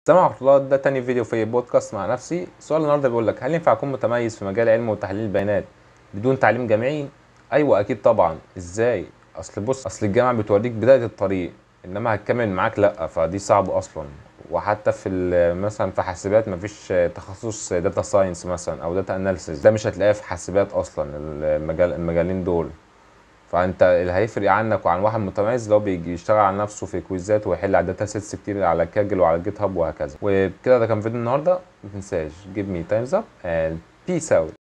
السلام ورحمة الله ده تاني فيديو في بودكاست مع نفسي سؤال النهارده بيقول لك هل ينفع اكون متميز في مجال علم وتحليل البيانات بدون تعليم جامعي ايوه اكيد طبعا ازاي اصل بص اصل الجامعه بتوريك بدايه الطريق انما هتكمل معاك لا فدي صعب اصلا وحتى في ال- مثلا في حاسبات مفيش تخصص داتا ساينس مثلا او داتا اناليسيس ده مش هتلاقيه في حاسبات اصلا المجال المجالين دول فانت اللي هيفرق عنك وعن واحد متميز لو بيجي يشتغل على نفسه في كويزات ويحل على داتا سيتس كتير على كاجل وعلى جيت هاب وهكذا وكده ده كان فيديو النهارده ما تنساش give me thumbs up and peace out